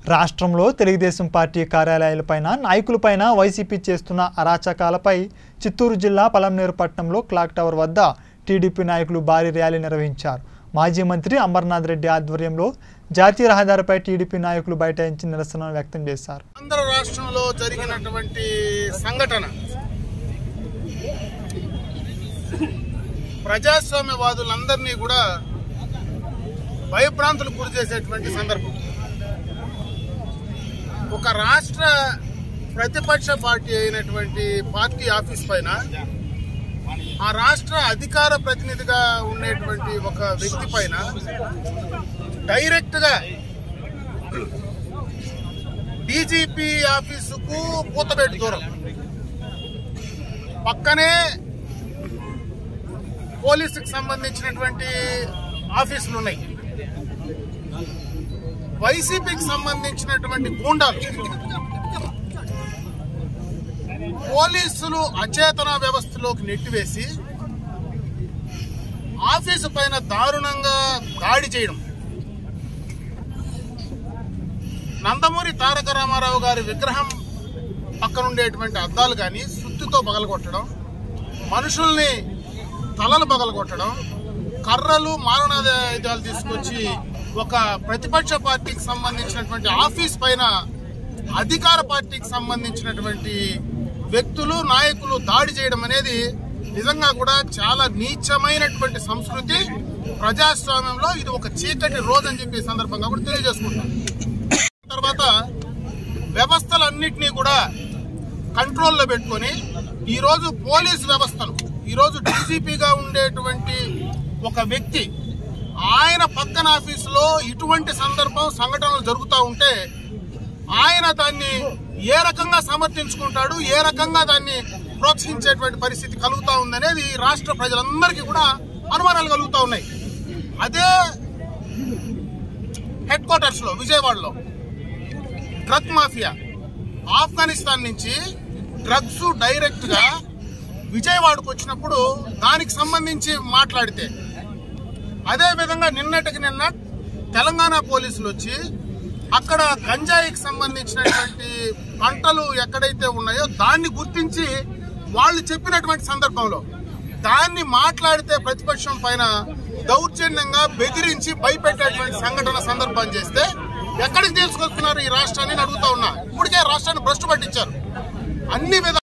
రాష్ట్రంలో తెలుగుదేశం పార్టీ కార్యాలయాలపైన నాయకులపైన వైసీపీ చేస్తున్న అరాచకాలపై చిత్తూరు జిల్లా పలంనేరు పట్టణంలో క్లాక్ టవర్ వద్ద టీడీపీ నాయకులు భారీ ర్యాలీ నిర్వహించారు మాజీ మంత్రి అమర్నాథ్ రెడ్డి ఆధ్వర్యంలో జాతీయ రహదారిపై టీడీపీ నాయకులు బైఠాయించి నిరసన వ్యక్తం చేశారు ఆంధ్ర రాష్ట్రంలో జరిగినటువంటి సంఘటన ప్రజాస్వామ్యవాదులందరినీ కూడా భయభ్రాంతులకు గురి చేసేటువంటి సందర్భం ఒక రాష్ట్ర ప్రతిపక్ష పార్టీ అయినటువంటి పార్టీ ఆఫీస్ పైన ఆ రాష్ట్ర అధికార ప్రతినిధిగా ఉండేటువంటి ఒక వ్యక్తి పైన డైరెక్ట్ గా డీజీపీ ఆఫీసుకు పూతబెట్టి దూరం పక్కనే పోలీసుకు సంబంధించినటువంటి ఆఫీసులు ఉన్నాయి వైసీపీకి సంబంధించినటువంటి గూండాలు పోలీసులు అచేతన వ్యవస్థలోకి నెట్టివేసి ఆఫీసు పైన దారుణంగా దాడి చేయడం నందమూరి తారక రామారావు గారి విగ్రహం పక్కనుండేటువంటి అద్దాలు కానీ సుత్తితో పగలగొట్టడం మనుషుల్ని తలలు పగలగొట్టడం కర్రలు మారణాయుధాలు తీసుకొచ్చి ఒక ప్రతిపక్ష పార్టీకి సంబంధించినటువంటి ఆఫీస్ పైన అధికార పార్టీకి సంబంధించినటువంటి వ్యక్తులు నాయకులు దాడి చేయడం అనేది నిజంగా కూడా చాలా నీచమైనటువంటి సంస్కృతి ప్రజాస్వామ్యంలో ఇది ఒక చీకటి రోజు అని చెప్పి ఈ సందర్భంగా కూడా తెలియజేసుకుంటాం తర్వాత వ్యవస్థలన్నింటినీ కూడా కంట్రోల్లో పెట్టుకొని ఈరోజు పోలీస్ వ్యవస్థను ఈరోజు డీజీపీగా ఉండేటువంటి ఒక వ్యక్తి ఆయన పక్కన ఆఫీసులో ఇటువంటి సందర్భం సంఘటనలు జరుగుతూ ఉంటే ఆయన దాన్ని ఏ రకంగా సమర్థించుకుంటాడు ఏ రకంగా దాన్ని ప్రోత్సహించేటువంటి పరిస్థితి కలుగుతా ఉందనేది రాష్ట్ర ప్రజలందరికీ కూడా అనుమానాలు కలుగుతూ ఉన్నాయి అదే హెడ్ క్వార్టర్స్ లో విజయవాడలో డ్రగ్ మాఫియా ఆఫ్ఘనిస్తాన్ నుంచి డ్రగ్స్ డైరెక్ట్ గా విజయవాడకు వచ్చినప్పుడు దానికి సంబంధించి మాట్లాడితే అదే విధంగా నిన్నటికి నిన్న తెలంగాణ పోలీసులు వచ్చి అక్కడ గంజాయికి సంబంధించినటువంటి పంటలు ఎక్కడైతే ఉన్నాయో దాన్ని గుర్తించి వాళ్ళు చెప్పినటువంటి సందర్భంలో దాన్ని మాట్లాడితే ప్రతిపక్షం పైన దౌర్జన్యంగా బెదిరించి భయపెట్టేటువంటి సంఘటన సందర్భం చేస్తే ఎక్కడికి తీసుకొస్తున్నారు ఈ రాష్ట్రాన్ని అని అడుగుతా ఉన్నా ఇప్పటికే రాష్ట్రాన్ని భ్రష్టు పట్టించారు అన్ని విధాలు